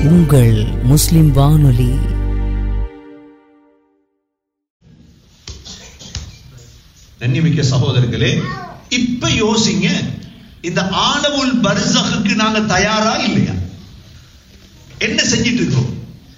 உங்கள் முஸ்லிம் வானொலி நன்னிமிக்க சகோதரர்களே இப்ப யோசிங்க இந்த ஆலவுல் பர்சகுக்கு நாங்க தயாரா இல்லையா என்ன செஞ்சிட்டு இருக்கோம்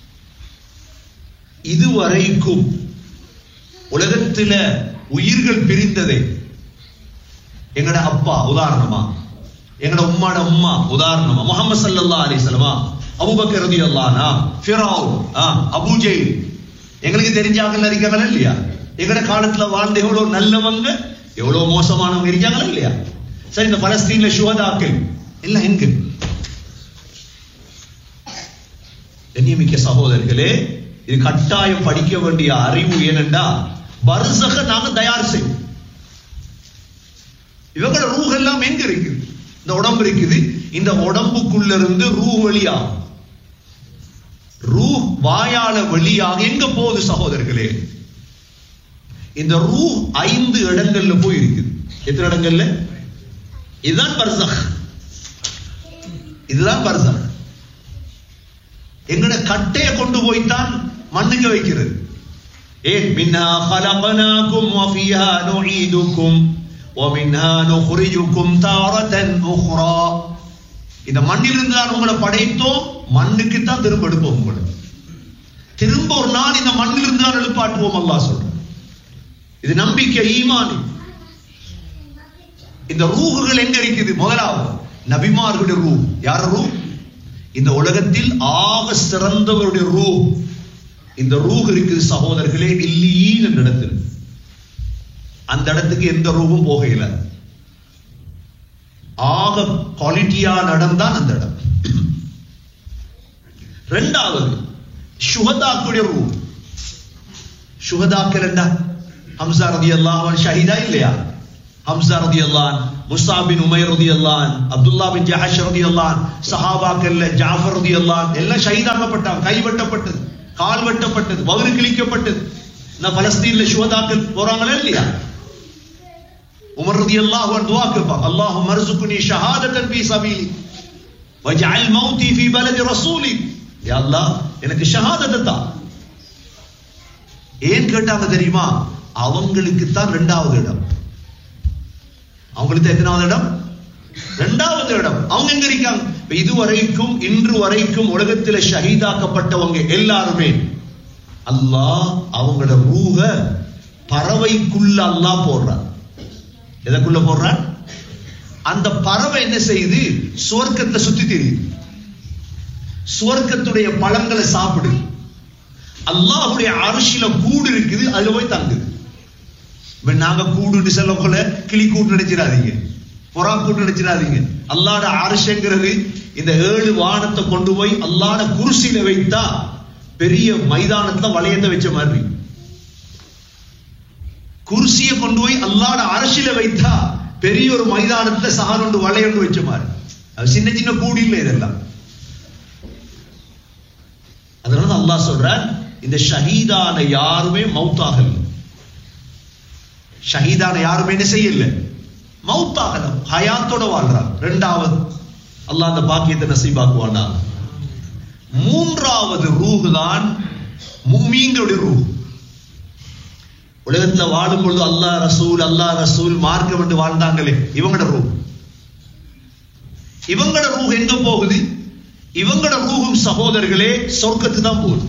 இதுவரைக்கும் உலகத்துல உயிர்கள் பிரிந்ததே எங்கட அப்பா உதாரணமா எங்கட உம்மாட உம்மா உதாரணமா முகமது சல்லல்லாஹு அலைஹி வஸல்லமா அபூபக்கர் ரலியல்லாஹு அன்ஹு ஃபிரௌன் அபூஜெயில் எங்களுக்கு தெரிஞ்சாங்கல்ல இருக்காங்களா இல்லையா எங்கட காலத்துல வாழ்ந்த எவ்வளவு நல்லவங்க எவ்வளவு மோசமானவங்க இருக்காங்களா இல்லையா சரி இந்த பலஸ்தீன்ல சுகதாக்கள் எல்லாம் எங்க கண்ணியமிக்க சகோதரர்களே இது கட்டாயம் படிக்க வேண்டிய அறிவு ஏனென்றா பர்சக நாங்க தயார் செய்வோம் இவங்களோட ரூஹ் எல்லாம் எங்க இருக்குது இந்த உடம்பு இருக்குது இந்த உடம்புக்குள்ள இருந்து ரூ வெளியாகும் ரூ வாயால வெளியாக எங்க போகுது சகோதரர்களே இந்த ரூ ஐந்து இடங்கள்ல போய் இருக்குது எத்தனை இடங்கள்ல இதுதான் பர்சக் இதுதான் பர்சக் எங்கட கட்டைய கொண்டு போய்த்தான் மண்ணுக்கு வைக்கிறது ஏன் மின்னா خلقناكم وفيها نعيدكم ومنها نخرجكم تارة أخرى இந்த மண்ணிலிருந்து தான் உங்களை படைத்தோம் மண்ணுக்கு தான் திரும்ப எடுப்போம் உங்களை திரும்ப ஒரு நாள் இந்த மண்ணிலிருந்து தான் எழுப்பாட்டுவோம் அல்லாஹ் சொல்ற இது நம்பிக்கை ஈமான் இந்த ரூகுகள் எங்க இருக்குது முதலாவது நபிமார்களுடைய ரூ யார் ரூ இந்த உலகத்தில் ஆக சிறந்தவருடைய ரூ இந்த ரூஹ் இருக்குது சகோதரர்களே இல்லீன் என்ற இடத்தில் அந்த இடத்துக்கு எந்த ரூவும் போகையில ஆக குவாலிட்டியா நடந்தான் அந்த இடம் ரெண்டாவது சுகதாக்குடைய ரூ சுகதாக்கள் என்ன ஹம்சா ரதி அல்லாஹ் ஷஹீதா இல்லையா ஹம்சா ரதி அல்லான் முஸ்ஸா பின் உமைர் ரதி அல்லான் அப்துல்லா பின் ஜஹஷ் ரதி அல்லான் சஹாபாக்கள்ல ஜாஃபர் ரதி அல்லான் எல்லாம் ஷஹீதாக்கப்பட்டாங்க கை வெட்டப்பட்டது கால் வெட்டப்பட்டது வயிறு கிழிக்கப்பட்டது இந்த பலஸ்தீன்ல சுகதாக்கள் போறாங்களா இல்லையா உமர் ரதி அல்லாஹ் துவா கேட்பாங்க அல்லாஹ் மர்சுக்குனி ஷஹாதத்தன் ஃபீ சபீலி வஜ்அல் மௌதி ஃபீ பலதி ரசூலி யா அல்லாஹ் எனக்கு ஷஹாதத்தை தா ஏன் கேட்டாங்க தெரியுமா அவங்களுக்கு தான் ரெண்டாவது இடம் அவங்களுக்கு எத்தனாவது இடம் ரெண்டாவது இடம் அவங்க எங்க இருக்காங்க இப்ப இதுவரைக்கும் இன்று வரைக்கும் உலகத்துல ஷஹீதாக்கப்பட்டவங்க எல்லாருமே அல்லாஹ் அவங்களோட ரூஹ பறவைக்குள்ள அல்லாஹ் போடுறான் எதற்குள்ள போடுறான் அந்த பறவை என்ன செய்யுது சுவர்க்கத்தை சுத்தி தெரியுது சுவர்க்கத்துடைய பழங்களை சாப்பிடுது அல்லாஹுடைய அரிசியில கூடு இருக்குது அதுல போய் தங்குது இப்ப நாங்க கூடுன்னு சொல்ல போல கிளி கூட்டு நினைச்சிடாதீங்க புறா கூட்டு நினைச்சிடாதீங்க அல்லாட அரிசங்கிறது இந்த ஏழு வானத்தை கொண்டு போய் அல்லாட குருசியில வைத்தா பெரிய மைதானத்துல வளையத்தை வச்ச மாதிரி குருசியை கொண்டு போய் அல்லாட அரசியல வைத்தா பெரிய ஒரு மைதானத்துல சகானொண்டு வளையொண்டு வச்ச மாதிரி அது சின்ன சின்ன கூடி இல்லை இதெல்லாம் அதனால அல்லாஹ் சொல்றான் இந்த ஷஹீதான யாருமே மௌத்தாகல ஷஹீதான யாருமே என்ன செய்யல மௌத்தாகல ஹயாத்தோட வாழ்றான் ரெண்டாவது அல்லாஹ் அந்த பாக்கியத்தை நசீபாக்குவானா மூன்றாவது ரூஹ் தான் மும்மீங்களுடைய ரூஹ் உலகத்துல வாழும் பொழுது அல்லாஹ் ரசூல் அல்லாஹ் ரசூல் மார்க்கம் என்று வாழ்ந்தாங்களே இவங்களோட ரூஹ் இவங்களோட ரூஹ் எங்க போகுது இவங்களோட ரூஹும் சகோதரர்களே சொர்க்கத்து தான் போகுது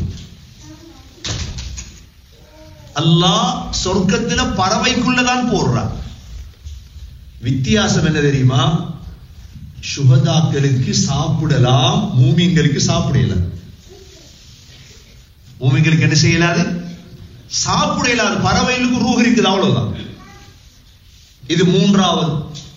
அல்லாஹ் சொர்க்கத்துல பறவைக்குள்ளதான் போடுறான் வித்தியாசம் என்ன தெரியுமா சுகதாக்களுக்கு சாப்பிடலாம் மூமிங்களுக்கு சாப்பிடல மூமிங்களுக்கு என்ன செய்யலாது சாப்பிட இயலாது பறவைகளுக்கு ரூஹ் இருக்குது அவ்வளவுதான் இது மூன்றாவது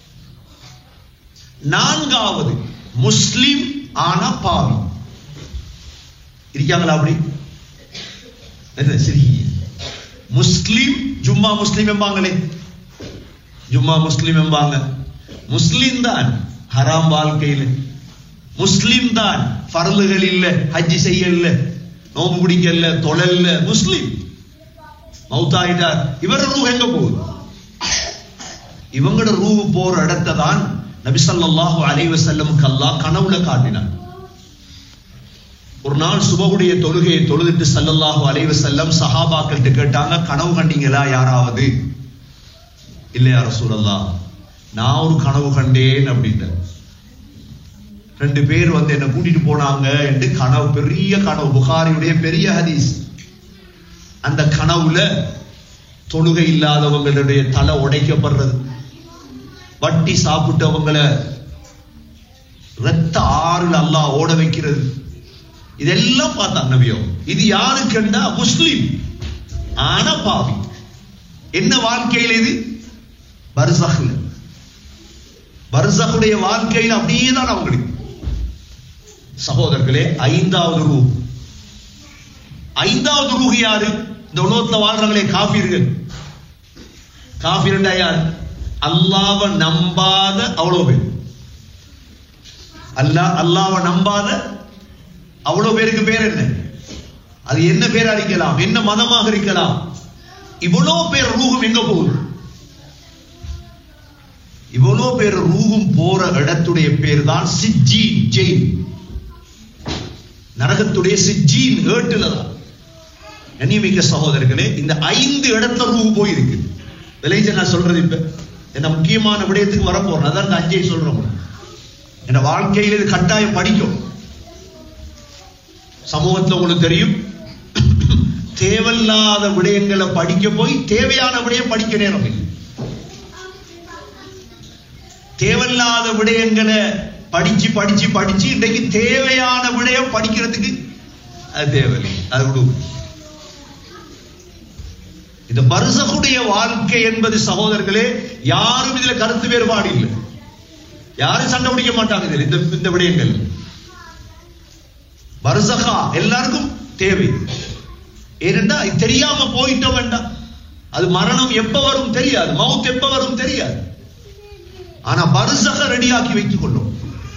நான்காவது முஸ்லிம் ஆனா பாவி இருக்காங்களா அப்படி என்ன சரி முஸ்லிம் ஜும்மா முஸ்லிம் எம்பாங்களே ஜும்மா முஸ்லிம் எம்பாங்க முஸ்லிம் தான் ஹராம் வாழ்க்கையில் முஸ்லிம் தான் பரலுகள் இல்ல ஹஜ்ஜி செய்யல நோம்பு பிடிக்கல தொழல்ல முஸ்லிம் மௌத்தாயிட்டார் இவர ரூ எங்க போகுது இவங்களோட ரூ போற இடத்தை தான் நபி ஸல்லல்லாஹு அலைஹி வஸல்லம் கல்லா கனவுல காட்டினார் ஒரு நாள் சுபகுடைய தொழுகையை தொழுதுட்டு சல்லல்லாஹு அலைஹி வஸல்லம் சஹாபாக்கள்கிட்ட கேட்டாங்க கனவு கண்டீங்களா யாராவது இல்லையா ரசூலல்லாஹ் நான் ஒரு கனவு கண்டேன் அப்படின்ட்டு ரெண்டு பேர் வந்து என்ன கூட்டிட்டு போனாங்க என்று கனவு பெரிய கனவு புகாரியுடைய பெரிய ஹதீஸ் அந்த கனவுல தொழுகை இல்லாதவங்களுடைய தலை உடைக்கப்படுறது வட்டி சாப்பிட்டவங்களை ரத்த ஆறுல அல்லாஹ் ஓட வைக்கிறது இதெல்லாம் பார்த்தாங்க நபியோ இது யாருக்குண்டா முஸ்லிம் ஆனா பாவி என்ன வாழ்க்கையில் இது பர்சஹ்ல பர்சஹுடைய வாழ்க்கையில் அப்படியே தான் அவங்களுக்கு சகோதரர்களே ஐந்தாவது ரூ ஐந்தாவது ரூஹ் யாரு இந்த உலகத்துல வாழ்றாங்களே காபீர்கள் காபீர்டா யார் அல்லாவ நம்பாத அவ்வளவு பேர் அல்லாஹ் அல்லாவ நம்பாத அவ்வளவு பேருக்கு பேர் என்ன அது என்ன பேர் அடிக்கலாம் என்ன மதமாக இருக்கலாம் இவ்வளவு பேர் ரூகும் எங்க போகுது இவ்வளவு பேர் ரூகும் போற இடத்துடைய பேர் தான் சிஜ்ஜீன் ஜெயில் நரகத்துடைய சிஜ்ஜீன் ஏட்டுல தான் கண்ணியமிக்க சகோதரர்களே இந்த ஐந்து இடத்துல ரூ போயிருக்கு விளைஞ்ச நான் சொல்றது இப்ப என்ன முக்கியமான விடயத்துக்கு வர போறேன் அதான் இந்த அஞ்சை சொல்றோம் என்ன வாழ்க்கையில் இது கட்டாயம் படிக்கும் சமூகத்துல உங்களுக்கு தெரியும் தேவையில்லாத விடயங்களை படிக்க போய் தேவையான விடயம் படிக்க நேரம் இல்லை தேவையில்லாத விடயங்களை படிச்சு படிச்சு படிச்சு இன்றைக்கு தேவையான விடயம் படிக்கிறதுக்கு அது தேவையில்லை அது விடு இந்த பரிசகுடைய வாழ்க்கை என்பது சகோதரர்களே யாரும் இதுல கருத்து வேறுபாடு இல்லை யாரும் சண்டை பிடிக்க மாட்டாங்க இதுல இந்த இந்த விடயங்கள் பர்சகா எல்லாருக்கும் தேவை ஏனென்றா இது தெரியாம போயிட்டோம் வேண்டாம் அது மரணம் எப்ப வரும் தெரியாது மவுத் எப்ப வரும் தெரியாது ஆனா பர்சக ரெடியாக்கி வைத்துக் கொள்ளும்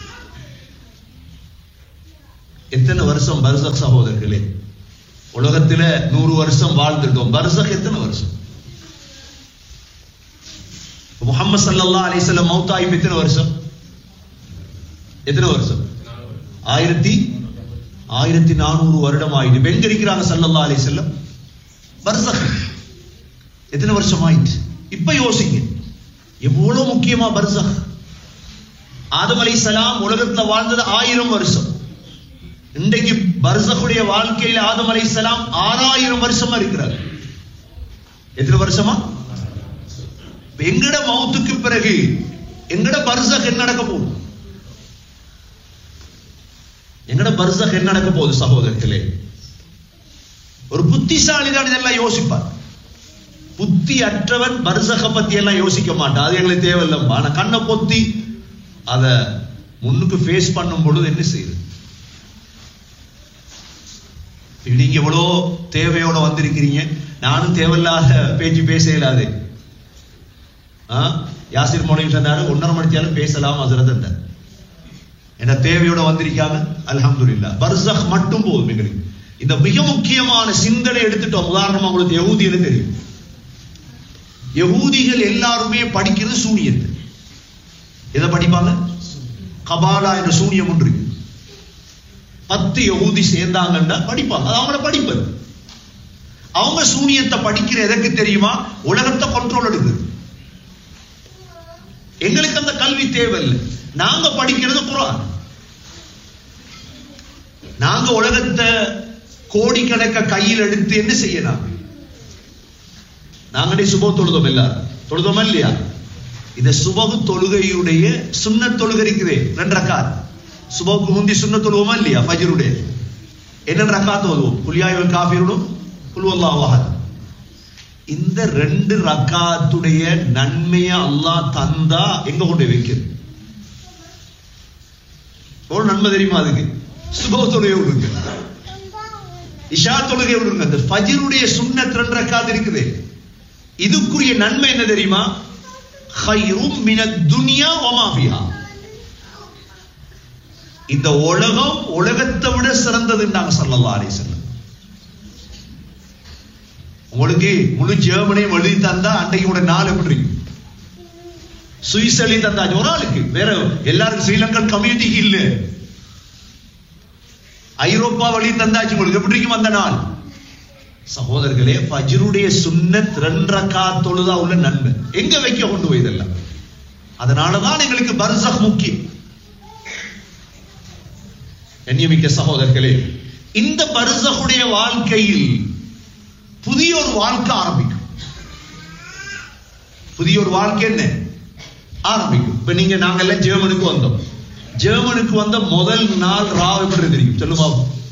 எத்தனை வருஷம் பர்சக் சகோதரர்களே உலகத்துல நூறு வருஷம் வாழ்ந்துட்டோம் பர்சக் எத்தனை வருஷம் முகமது சல்லா அலிஸ்லாம் மௌத்தாயிப் எத்தனை வருஷம் எத்தனை வருஷம் ஆயிரத்தி ஆயிரத்தி நானூறு வருடம் ஆயிட்டு எங்க இருக்கிறாங்க சல்லல்லா அலி செல்லம் பர்சக் எத்தனை வருஷம் ஆயிட்டு இப்ப யோசிங்க எவ்வளவு முக்கியமா பர்சக் ஆதம் அலை சலாம் உலகத்துல வாழ்ந்தது ஆயிரம் வருஷம் இன்றைக்கு பர்சகுடைய வாழ்க்கையில ஆதம் அலை சலாம் ஆறாயிரம் வருஷமா இருக்கிறார் எத்தனை வருஷமா எங்கட மௌத்துக்கு பிறகு எங்கட பர்சக் என்ன நடக்க போகுது எங்கட பர்சக் என்ன நடக்க போகுது சகோதரர்களே ஒரு புத்திசாலி தான் இதெல்லாம் யோசிப்பார் புத்தி அற்றவன் பர்சக பத்தி எல்லாம் யோசிக்க மாட்டான் அது எங்களுக்கு தேவையில்லை ஆனா கண்ணை பொத்தி அத முன்னுக்கு ஃபேஸ் பண்ணும் பொழுது என்ன செய்யுது நீங்க எவ்வளோ தேவையோட வந்திருக்கிறீங்க நானும் தேவையில்லாத பேச்சு பேச இயலாது யாசிர் மொழியும் சொன்னாரு ஒன்னரை மணித்தாலும் பேசலாம் அசரத் என்ன தேவையோட வந்திருக்காங்க அல்ஹம்துலில்லா பர்சக் மட்டும் போதும் எங்களுக்கு இந்த மிக முக்கியமான சிந்தனை எடுத்துட்டோம் உதாரணமா உங்களுக்கு யகூதின்னு தெரியும் யகூதிகள் எல்லாருமே படிக்கிறது சூனியத்தை எதை படிப்பாங்க கபாலா என்ற சூனியம் ஒன்று இருக்கு பத்து யகூதி சேர்ந்தாங்கன்னா படிப்பாங்க அது அவங்கள படிப்பது அவங்க சூனியத்தை படிக்கிற எதற்கு தெரியுமா உலகத்தை கண்ட்ரோல் எடுக்குது எங்களுக்கு அந்த கல்வி தேவையில்லை நாங்க படிக்கிறது குரான் நாங்க உலகத்தை கோடிக்கணக்க கையில் எடுத்து என்ன செய்யலாம் நாங்களே சுப தொழுதோம் எல்லாரும் தொழுதோமா இல்லையா இந்த சுபகு தொழுகையுடைய சுண்ண தொழுகை இருக்குதே ரெண்டு ரக்காத் சுபவுக்கு முந்தி சுண்ண தொழுவோமா இல்லையா ஃபஜருடைய என்ன ரக்காத் ஓதுவோம் குலியாயுல் காஃபிருடும் குல்வல்லாஹ் இந்த ரெண்டு ரக்காத்துடைய நன்மையை அல்லாஹ் தந்தா எங்க கொண்டு வைக்கிறது எவ்வளவு நன்மை தெரியுமா அதுக்கு சுப தொழுகை விடுங்க இஷா தொழுகை விடுங்க அந்த ஃபஜருடைய சுண்ணத் ரெண்டு ரக்காத் இருக்குது இதுக்குரிய நன்மை என்ன தெரியுமா ஹைரும் மினத் துனியா ஒமாஃபியா இந்த உலகம் உலகத்தை விட சிறந்ததுன்னாங்க சல்லல்லா அலிசல்லம் உங்களுக்கு முழு ஜெர்மனியும் எழுதி தந்தா அன்றைக்கு கூட நாள் எப்படி இருக்கு சுவிஸ் எழுதி தந்தாச்சு ஒரு ஆளுக்கு வேற எல்லாருக்கும் ஸ்ரீலங்கன் கம்யூனிட்டிக்கு இல்ல ஐரோப்பா வழி தந்தாச்சு உங்களுக்கு எப்படி இருக்கும் அந்த நாள் சகோதரர்களே ஃபஜ்ருடைய சுன்னத் ரெண்டரக்கா தொழுதா உள்ள நன்மை எங்க வைக்க கொண்டு போய் இதெல்லாம் அதனாலதான் எங்களுக்கு பர்சக் முக்கியம் கண்ணியமிக்க சகோதரர்களே இந்த பர்சகுடைய வாழ்க்கையில் புதிய ஒரு வாழ்க்கை ஆரம்பிக்கும் புதிய ஒரு வாழ்க்கை என்ன ஆரம்பிக்கும் இப்ப நீங்க நாங்க எல்லாம் ஜெர்மனுக்கு வந்தோம் ஜெர்மனுக்கு வந்த முதல் நாள் ராவ் எப்படி தெரியும் சொல்லுமா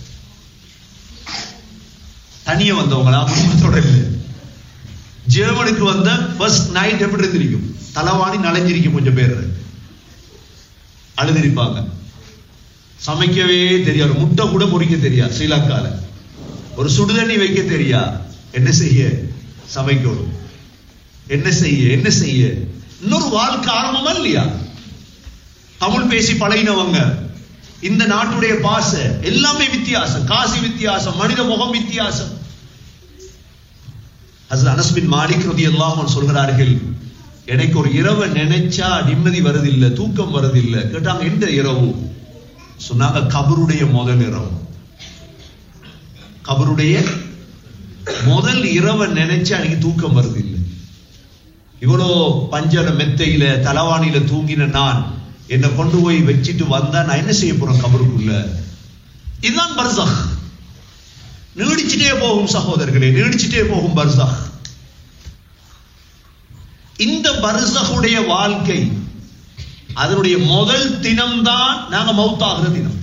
தனியா வந்தவங்களா குடும்பத்தோட இல்ல ஜெர்மனுக்கு வந்த ஃபர்ஸ்ட் நைட் எப்படி இருந்திருக்கும் தலவாணி நனைஞ்சிருக்கும் கொஞ்சம் பேர் அழுதிருப்பாங்க சமைக்கவே தெரியாது முட்டை கூட பொறிக்க தெரியாது ஸ்ரீலங்கால ஒரு சுடுதண்ணி வைக்க தெரியா என்ன செய்ய சமைக்கணும் என்ன செய்ய என்ன செய்ய இன்னொரு வாழ்க்கை ஆரம்பமா இல்லையா தமிழ் பேசி பழகினவங்க இந்த நாட்டுடைய பாச எல்லாமே வித்தியாசம் காசி வித்தியாசம் மனித முகம் வித்தியாசம் அது அனஸ்பின் மாலிக் ரதி எல்லாம் சொல்கிறார்கள் எனக்கு ஒரு இரவை நினைச்சா நிம்மதி வருதில்லை தூக்கம் வருதில்லை கேட்டாங்க எந்த இரவு சொன்னாங்க கபருடைய முதல் இரவு கபருடைய முதல் இரவை நினைச்சா எனக்கு தூக்கம் வருதில்லை இவ்வளோ பஞ்சர மெத்தையில தலவாணியில தூங்கின நான் என்னை கொண்டு போய் வச்சுட்டு வந்தா நான் என்ன செய்ய போறேன் கபருக்குள்ள இதுதான் பர்சக் நீடிச்சுட்டே போகும் சகோதரர்களே நீடிச்சுட்டே போகும் பர்சக் இந்த பர்சகுடைய வாழ்க்கை அதனுடைய முதல் தினம்தான் நாங்க மவுத்தாகிற தினம்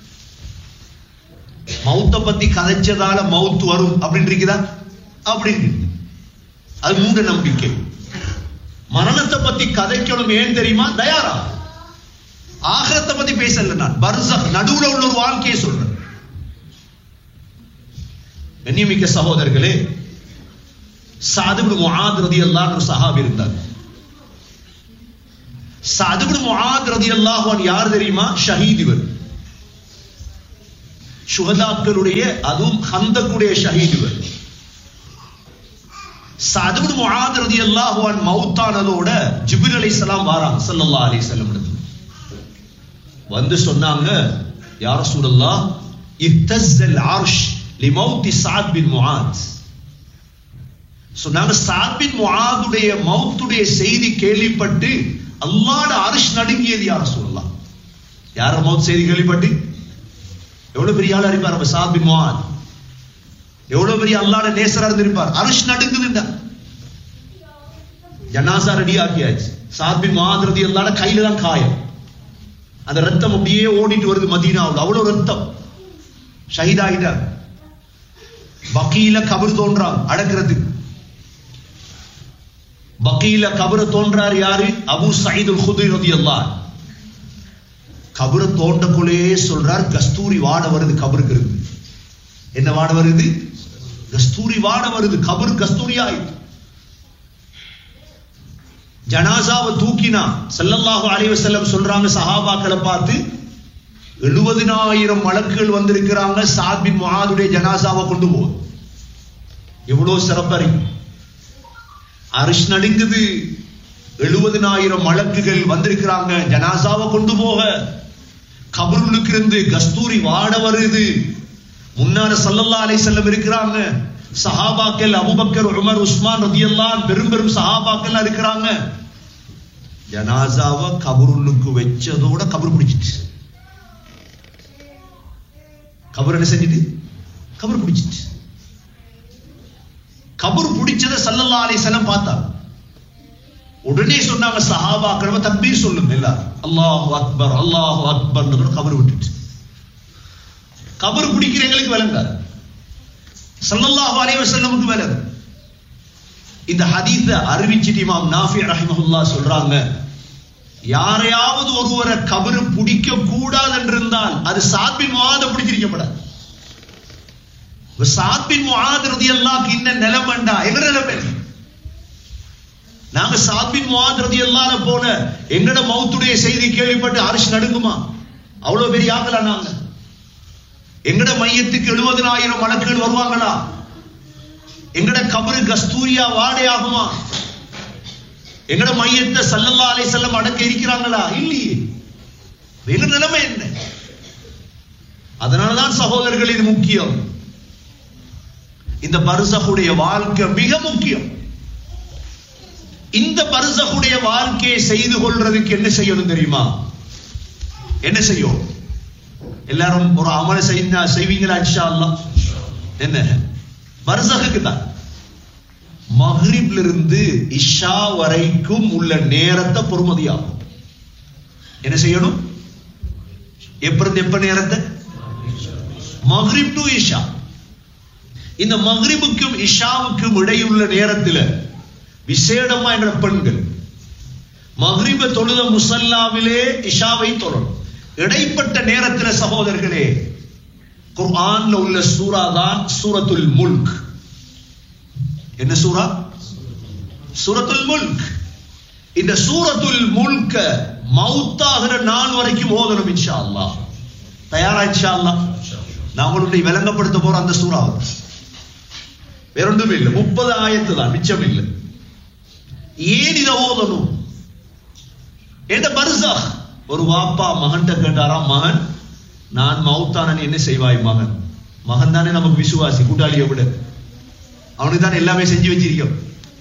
மவுத்த பத்தி கதைச்சதால மவுத்து வரும் அப்படின்னு இருக்குதா அப்படின்னு அது மூட நம்பிக்கை மரணத்தை பத்தி கதைக்கணும் ஏன் தெரியுமா தயாரா ஆகரத்தை பத்தி பேசல நான் பர்சக் நடுவுல உள்ள ஒரு வாழ்க்கையை சொல்றேன் கண்ணியமிக்க சகோதரர்களே சாதுபு முஆத் ரதியல்லாஹு ஒரு சஹாபி இருந்தார் சாதுபு முஆத் ரதியல்லாஹு அன்ஹு யார் தெரியுமா ஷஹீத் இவர் சுகதாக்களுடைய அதுவும் ஹந்தக்குடைய ஷஹீத் இவர் சாதுபு முஆத் ரதியல்லாஹு அன்ஹு மௌத்தானதோட ஜிப்ரீல் அலைஹிஸ்ஸலாம் வாராங்க ஸல்லல்லாஹு அலைஹி வஸல்லம் இடத்துல வந்து சொன்னாங்க யா ரசூலல்லாஹ் இத்தஸ்ஸல் அர்ஷ் லிமௌத்தி சாத் பின் முஆத் சொன்னாங்க சாத் பின் முஆதுடைய மௌத்துடைய செய்தி கேள்விப்பட்டு அல்லாஹ்ட அரிஷ் நடுங்கியது யார் சொல்லலாம் யார மௌத் செய்தி கேள்விப்பட்டு எவ்வளவு பெரிய ஆளா இருப்பார் நம்ம சாத் பின் முஆத் எவ்வளவு பெரிய அல்லாஹ்ட நேசரா இருந்திருப்பார் அரிஷ் நடுங்குதுண்டா ஜனாசா ரெடி ஆக்கியாச்சு சாத் பின் முஆத் ரலியல்லாஹு கையில தான் காயம் அந்த ரத்தம் அப்படியே ஓடிட்டு வருது மதீனாவில் அவ்வளவு ரத்தம் ஷஹீதாயிட்டார் பக்கீல கபர் தோன்றான் அடக்கிறதுக்கு பக்கீல கபர தோன்றார் யாரு அபு சயீதுல் குதுரி ரலியல்லாஹு கபர தோண்டக்குள்ளே சொல்றார் கஸ்தூரி வாட வருது கபருக்கு இருந்து என்ன வாட வருது கஸ்தூரி வாட வருது கபர் கஸ்தூரி ஆயிட்டு ஜனாசாவை தூக்கினா ஸல்லல்லாஹு அலைஹி வஸல்லம் சொல்றாங்க சஹாபாக்களை பார்த்து எழுபதினாயிரம் வழக்குகள் வந்திருக்கிறாங்க சாத் பின் முஆதுடைய ஜனாசாவை கொண்டு போ எவ்வளவு சிறப்பறி அரிஷ் நடுங்குது எழுபதினாயிரம் வழக்குகள் வந்திருக்கிறாங்க ஜனாசாவை கொண்டு போக கபருளுக்கு இருந்து கஸ்தூரி வாட வருது முன்னால சல்லல்லா அலை செல்லம் இருக்கிறாங்க சஹாபாக்கள் அபுபக்கர் உமர் உஸ்மான் ரதியல்லான் பெரும் பெரும் சஹாபாக்கள் இருக்கிறாங்க ஜனாசாவை கபருளுக்கு வச்சதோட கபர் பிடிச்சிட்டு கபர் என்ன செஞ்சுட்டு கபர் பிடிச்சிட்டு கபர் பிடிச்சத சல்லல்லா அலைஹிஸ்ஸலாம் பார்த்தாங்க உடனே சொன்னாங்க சஹாபாக்கள் தக்பீர் சொல்லுங்க எல்லாரும் அல்லாஹு அக்பர் அல்லாஹு அக்பர் கபர் விட்டுட்டு கபர் பிடிக்கிறவங்களுக்கு விளங்காது சல்லல்லாஹு அலைஹி வஸல்லமுக்கு விளங்கு இந்த ஹதீஸ அறிவிச்சிட்டு இமாம் நாஃபி ரஹிமஹுல்லாஹ் சொல்றாங்க யாரையாவது ஒருவரை கபரு பிடிக்க கூடாது என்றிருந்தால் அது சாத்பின் முஆத பிடிச்சிருக்கப்படாது சாத்பின் முஆத் ரலியல்லாஹு இன்ன நிலைமண்டா என்ன நிலைமை நாங்க சாத்பின் முஆத் ரலியல்லாஹு போன எங்கட மௌத்துடைய செய்தி கேள்விப்பட்டு அரிசி நடுங்குமா அவ்வளவு பெரிய ஆகல நாங்க எங்கட மையத்துக்கு எழுபதினாயிரம் வழக்குகள் வருவாங்களா எங்கட கபரு கஸ்தூரியா வாடை ஆகுமா எங்கட மையத்தை சல்லல்லா அலை செல்லம் அடக்க இருக்கிறாங்களா இல்லையே வேறு நிலைமை என்ன அதனாலதான் சகோதரர்கள் இது முக்கியம் இந்த பரிசகுடைய வாழ்க்கை மிக முக்கியம் இந்த பரிசகுடைய வாழ்க்கையை செய்து கொள்றதுக்கு என்ன செய்யணும் தெரியுமா என்ன செய்யும் எல்லாரும் ஒரு அமல செய்ய செய்வீங்களா இன்ஷா அல்லாஹ் என்ன பரிசகுக்கு தான் மஹ்ரிப்ல இருந்து இஷா வரைக்கும் உள்ள நேரத்தை பொறுமதியாகும் என்ன செய்யணும் எப்ப இருந்து எப்ப நேரத்தை மஹ்ரிப் டு இஷா இந்த மஹ்ரிபுக்கும் இஷாவுக்கும் இடையுள்ள நேரத்துல விசேடமா என்ற பெண்கள் மஹ்ரிப தொழுத முசல்லாவிலே இஷாவை தொழணும் இடைப்பட்ட நேரத்துல சகோதரர்களே குர்ஆன்ல உள்ள சூரா தான் சூரத்துல் முல்க் என்ன சூரா சூரத்துல் முல்க் இந்த சூரத்துல் முல்க மௌத்தாகிற நாள் வரைக்கும் ஓதணும் இன்ஷா அல்லாஹ் தயாரா இன்ஷா அல்லாஹ் நான் உங்களுடைய விளங்கப்படுத்த போற அந்த சூறா வேறொன்றும் இல்லை முப்பது ஆயத்து தான் மிச்சம் இல்லை ஏன் இதை ஓதணும் எந்த பரிசா ஒரு வாப்பா மகன்கிட்ட கேட்டாராம் மகன் நான் மௌத்தானன் என்ன செய்வாய் மகன் மகன் தானே நமக்கு விசுவாசி கூட்டாளியை விட அவனுக்கு தான் எல்லாமே செஞ்சு வச்சிருக்கோம்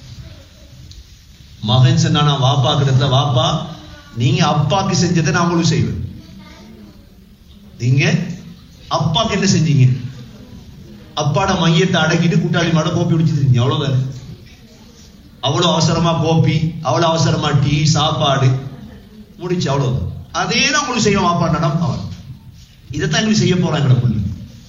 மகன் சொன்னானா வாப்பா கிட்ட வாப்பா நீங்க அப்பாக்கு செஞ்சதை நான் உங்களுக்கு செய்வேன் நீங்க அப்பாக்கு என்ன செஞ்சீங்க அப்பாட மையத்தை அடக்கிட்டு கூட்டாளி மாட கோப்பி குடிச்சிருந்தீங்க அவ்வளவுதானே அவ்வளவு அவசரமா கோப்பி அவ்வளவு அவசரமா டீ சாப்பாடு முடிச்சு அவ்வளவுதான் அதே தான் உங்களுக்கு செய்யும் வாப்பா நடம் அவன் இதைத்தான் எங்களுக்கு செய்ய போறான் எங்கட புள்ளி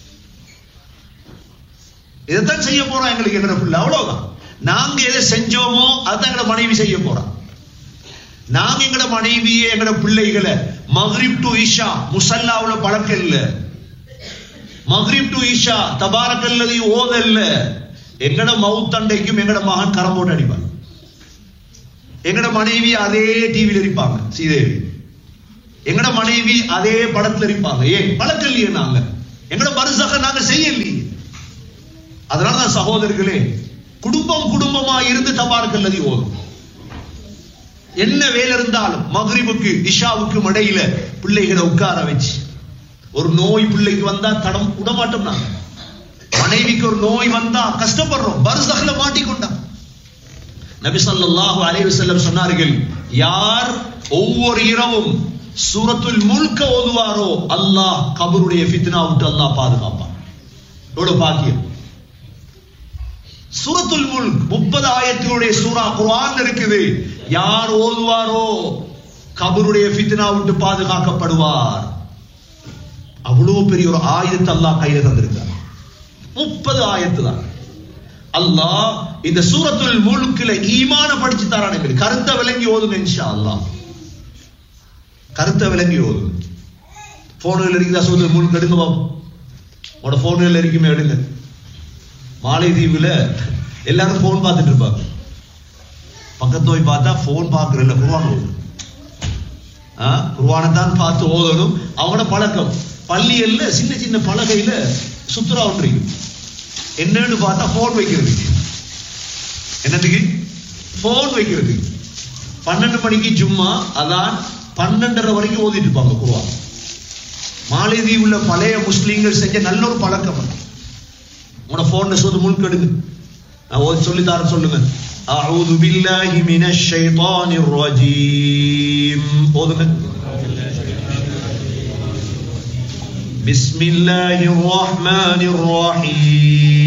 இதைத்தான் செய்ய போறான் எங்களுக்கு எங்கட புள்ளி அவ்வளவுதான் நாங்க எதை செஞ்சோமோ அதான் எங்கட மனைவி செய்ய போறான் நாங்க எங்கட மனைவியே எங்கட பிள்ளைகளை மஹ்ரிப் டு இஷா முசல்லாவுல பழக்கம் இல்ல மஹ்ரிப் டு இஷா தபாரக்கல்லதி ஓதல்ல எங்கட மவுத்தண்டைக்கும் எங்கட மகன் கரம் போட்டு அடிப்பாங்க எங்கட மனைவி அதே டிவியில் இருப்பாங்க ஸ்ரீதேவி எங்கட மனைவி அதே படத்துல இருப்பாங்க ஏன் பழக்கம் இல்லையே நாங்க எங்கட பரிசாக நாங்க செய்யலையே அதனால தான் சகோதரர்களே குடும்பம் குடும்பமா இருந்து தபாரக்கல்லதி ஓதும் என்ன வேலை இருந்தாலும் மகரிபுக்கு இஷாவுக்கும் இடையில பிள்ளைகளை உட்கார வச்சு ஒரு நோய் பிள்ளைக்கு வந்தா தடம் விடமாட்டோம் நாங்க மனைவிக்கு ஒரு நோய் வந்தா கஷ்டப்படுறோம் பரிசகல மாட்டிக்கொண்டா நபி ஸல்லல்லாஹு அலைஹி வஸல்லம் சொன்னார்கள் யார் ஒவ்வொரு இரவும் சூரத்துல் முல்க ஓதுவாரோ அல்லாஹ் கபருடைய ஃபித்னா விட்டு அல்லாஹ் பாதுகாப்பான் எவ்வளவு பாக்கியம் சூரத்துல் முல்க் முப்பது ஆயத்தினுடைய சூரா குர்ஆன் இருக்குது யார் ஓதுவாரோ கபருடைய ஃபித்னா விட்டு பாதுகாக்கப்படுவார் அவ்வளவு பெரிய ஒரு ஆயுதத்தை அல்லாஹ் கையில தந்திருக்கார் முப்பது ஆயத்து தான் அல்லாஹ் இந்த சூரத்துல் முழுக்கில ஈமான படிச்சு தரான் எங்களுக்கு கருத்தை விளங்கி ஓதுங்க இன்ஷா அல்லாஹ் கருத்தை விளங்கி ஓதுங்க போன்கள் இருக்குதா சூரத்துல் முழுக்க எடுங்க பாப்போம் உங்களோட போன்கள் இருக்குமே எடுங்க மாலைதீவுல எல்லாரும் போன் பார்த்துட்டு இருப்பாங்க பக்கத்து போய் பார்த்தா போன் பார்க்கறதில்ல குர்ஆன் ஓதும் குர்ஆனை தான் பார்த்து ஓதணும் அவங்களோட பழக்கம் பள்ளியல்ல சின்ன சின்ன பலகையில சுத்துரா ஒன்று இருக்கும் என்னன்னு பார்த்தா போன் வைக்கிறதுக்கு என்னதுக்கு போன் வைக்கிறதுக்கு பன்னெண்டு மணிக்கு சும்மா அதான் பன்னெண்டரை வரைக்கும் ஓதிட்டு இருப்பாங்க குருவா மாலைதீவுல பழைய முஸ்லீம்கள் செஞ்ச நல்ல ஒரு பழக்கம் அது. உங்களோட போன்ல சோது முழுக்க எடுங்க நான் ஓதி சொல்லி தரேன் சொல்லுங்க அஊது பில்லாஹி மினஷ் ஷைத்தானிர் ரஜீம் ஓதுங்க بسم الله الرحمن الرحيم